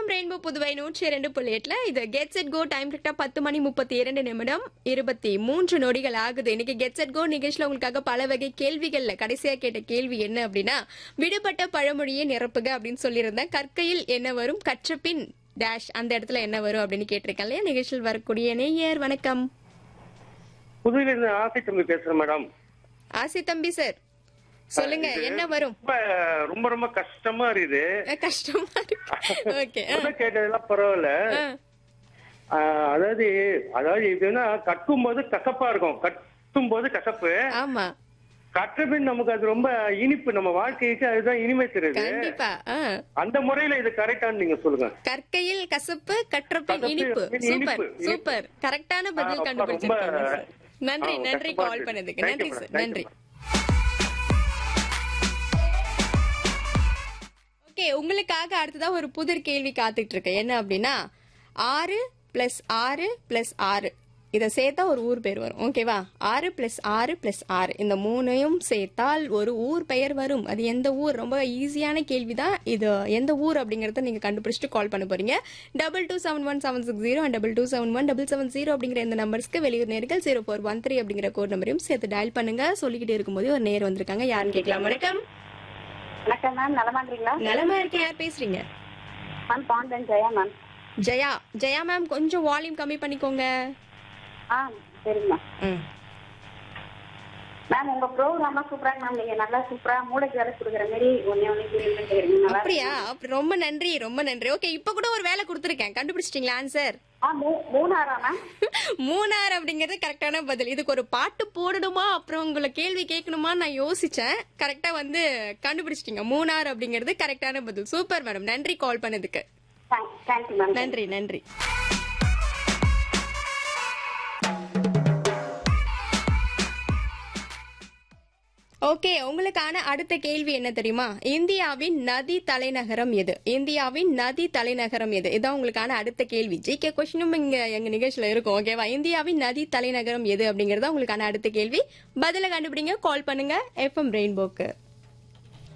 FM rainbow Puduvai நூற்றி இரண்டு புள்ளி எட்டுல இது கெட் செட் கோ டைம் கரெக்டா பத்து மணி முப்பத்தி இரண்டு நிமிடம் இருபத்தி மூன்று நொடிகள் ஆகுது இன்னைக்கு கெட் செட் கோ நிகழ்ச்சியில உங்களுக்காக பல வகை கேள்விகள்ல கடைசியா கேட்ட கேள்வி என்ன அப்படின்னா விடுபட்ட பழமொழியை நிரப்புக அப்படின்னு சொல்லியிருந்தேன் கற்கையில் என்ன வரும் கற்றபின் டேஷ் அந்த இடத்துல என்ன வரும் அப்படின்னு கேட்டிருக்கேன் இல்லையா நிகழ்ச்சியில் வரக்கூடிய நேயர் வணக்கம் புதுவையில இருந்து ஆசை தம்பி பேசுறேன் மேடம் ஆசி தம்பி சார் சொல்லுங்க இது என்ன வரும் ரொம்ப ரொம்ப ரொம்ப கஷ்டமா இருக்குது அஹ், கஷ்டமா இருக்கு ஓகே முத கேட்டதெல்லாம் பரவாயில்ல ஆஹ், அதாவது அதாவது இதுன்னா கட்டும் போது கசப்பா இருக்கும் கட்டும் போது கசப்பு ஆமா கற்றபின் நமக்கு அது ரொம்ப இனிப்பு நம்ம வாழ்க்கைக்கு அதுதான் இனிமை தருது கண்டிப்பா ஆ. அந்த முறையில இது கரெக்டான்னு நீங்க சொல்லுங்க கற்கையில் கசப்பு கற்றப்பின் கசப்பு, இனிப்பு இனிப்பு, சூப்பர் இனிப்பு. சூப்பர் கரெக்டான பதில் ஆ, கண்டுபிடிச்சிருக்காங்க ரொம்ப- சார் நன்றி ஆ, நன்றி கஷ்டமா கால் இருக்கு. பண்ணதுக்கு Thank நன்றி you, சார் madam. Thank நன்றி you, ஓகே உங்களுக்காக அடுத்ததா ஒரு புதிர் கேள்வி காத்துட்டு இருக்கு என்ன அப்படின்னா ஆறு பிளஸ் ஆறு பிளஸ் ஆறு இதை சேர்த்தா ஒரு ஊர் பேர் வரும் ஓகேவா ஆறு பிளஸ் ஆறு பிளஸ் ஆறு இந்த மூணையும் சேர்த்தால் ஒரு ஊர் பெயர் வரும் அது எந்த ஊர் ரொம்ப ஈஸியான கேள்வி தான் இது எந்த ஊர் அப்படிங்கறத நீங்க கண்டுபிடிச்சிட்டு கால் பண்ண போறீங்க double two seven one seven six zero and double two seven one double seven zero அப்படிங்கிற இந்த நம்பர்ஸ்க்கு வெளியூர் நேர்கள் ஜீரோ ஃபோர் ஒன் த்ரீ அப்படிங்கிற கோட் நம்பரையும் சேர்த்து டயல் பண்ணுங்க சொல்லிக்கிட்டே இருக்கும்போது ஒரு நேர் வந்திருக்காங்க யாருன்னு கேட்கலாம் வணக்கம் வணக்கம் மேம் நலமா இருக்கீங்களா நலமா இருக்கேன் யார் பேசுறீங்க மேம் பாண்டன் ஜெயா மேம் ஜெயா ஜெயா மேம் கொஞ்சம் வால்யூம் கம்மி பண்ணிக்கோங்க ஆ சரிங்க மேம் ம். மேம் உங்க ப்ரோக்ராமா சூப்பரா மேம் நீங்க நல்லா சூப்பரா மூளைக்கு வேலை கொடுக்குற மாதிரி ஒன்னே ஒண்ணு கேள்வி நல்லா அப்படியா அப்ப ரொம்ப நன்றி ரொம்ப நன்றி ஓகே இப்ப கூட ஒரு வேலை கொடுத்துருக்கேன் கண்டுபிடிச்சிட்டீங்களா ஆன்சர் ஆ மூ- மூணாரா மேம் மூணார் அப்படிங்கிறது கரெக்டான பதில் இதுக்கு ஒரு பாட்டு போடணுமா அப்புறம் உங்களை கேள்வி கேட்கணுமா நான் யோசிச்சேன் கரெக்டா வந்து கண்டுபிடிச்சிட்டீங்க மூணார் அப்படிங்கிறது கரெக்டான பதில் சூப்பர் மேடம் நன்றி கால் பண்ணதுக்கு தேங்க்யூ மேம் நன்றி நன்றி ஓகே உங்களுக்கான அடுத்த கேள்வி என்ன தெரியுமா இந்தியாவின் நதி தலைநகரம் எது இந்தியாவின் நதி தலைநகரம் எது இதான் உங்களுக்கான அடுத்த கேள்வி ஜிகே கொஸ்டினும் இங்க எங்க நிகழ்ச்சியில இருக்கும் ஓகேவா இந்தியாவின் நதி தலைநகரம் எது அப்படிங்கறத உங்களுக்கான அடுத்த கேள்வி பதில கண்டுபிடிங்க கால் பண்ணுங்க எஃப்எம் ரெயின்போக்கு